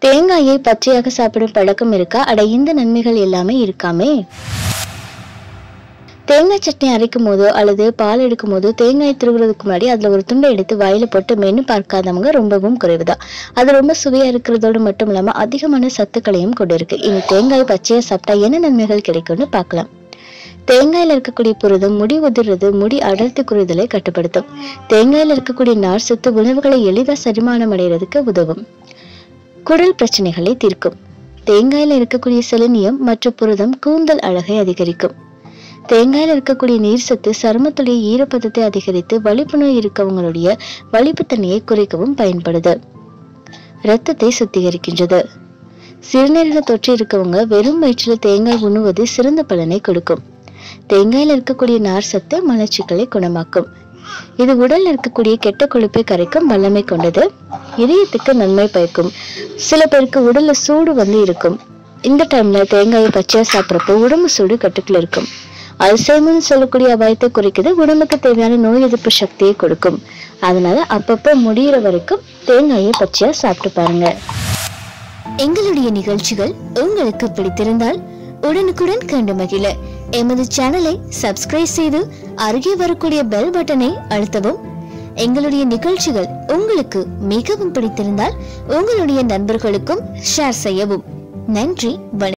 தேங்காயை பச்சையாக சாப்பிடும் பழக்கம் இருக்கா அட இந்த நன்மைகள் எல்லாமே இருக்காமே தேங்காய் சட்னி அரைக்கும் போதோ அல்லது பால் எடுக்கும் போதோ தேங்காய் திருவுறதுக்கு முன்னாடி அதுல ஒரு துண்டை எடுத்து வாயில போட்டு மென்னு பார்க்காதவங்க ரொம்பவும் குறைவுதான் அது ரொம்ப சுவையா இருக்கிறதோடு மட்டும் இல்லாம அதிகமான சத்துக்களையும் கொண்டு இருக்கு இனி தேங்காய் பச்சையா சாப்பிட்டா என்ன நன்மைகள் கிடைக்கும்னு பார்க்கலாம் தேங்காயில இருக்கக்கூடிய புரதம் முடி உதிர்றது முடி அடர்த்தி குறைதலை கட்டுப்படுத்தும் தேங்காயில இருக்கக்கூடிய நார் சத்து உணவுகளை எளிதா செரிமானம் அடைகிறதுக்கு உதவும் குடல் பிரச்சனைகளை தீர்க்கும் தேங்காயில இருக்கக்கூடிய செலினியம் மற்றும் புரதம் கூந்தல் அழகை அதிகரிக்கும் தேங்காயில இருக்கக்கூடிய நீர் சத்து சருமத்துடைய ஈரப்பதத்தை அதிகரித்து வலிப்பு நோய் இருக்கவங்களுடைய வலிப்புத்தன்மையை குறைக்கவும் பயன்படுது இரத்தத்தை சுத்திகரிக்கின்றது சிறுநீரக தொற்று இருக்கவங்க வெறும் வயிற்றில் தேங்காய் உண்ணுவது சிறந்த பலனை கொடுக்கும் தேங்காயில இருக்கக்கூடிய நார் சத்து மலச்சிக்கலை குணமாக்கும் இது உடல்ல இருக்கக்கூடிய கெட்ட கொழுப்பை கரைக்கும் வல்லமை கொண்டது இதயத்துக்கு நன்மை பயக்கும் சில பேருக்கு உடல்ல சூடு வந்து இருக்கும் இந்த டைம்ல தேங்காயை பச்சையா சாப்பிட்றப்போ உடம்பு சூடு கட்டுக்குள்ள இருக்கும் அல்சைமர்னு சொல்லக்கூடிய அபாயத்தை குறைக்குது உடம்புக்கு தேவையான நோய் எதிர்ப்பு சக்தியை கொடுக்கும் அதனால அப்பப்போ முடியிற வரைக்கும் தேங்காயை பச்சையா சாப்பிட்டு பாருங்க எங்களுடைய நிகழ்ச்சிகள் உங்களுக்கு பிடித்திருந்தால் உடனுக்குடன் கண்டு மகிழ எமது சேனலை சப்ஸ்கிரைப் செய்து அருகே வரக்கூடிய பெல் பட்டனை அழுத்தவும் எங்களுடைய நிகழ்ச்சிகள் உங்களுக்கு மிகவும் பிடித்திருந்தால் உங்களுடைய நண்பர்களுக்கும் ஷேர் செய்யவும் நன்றி வணக்கம்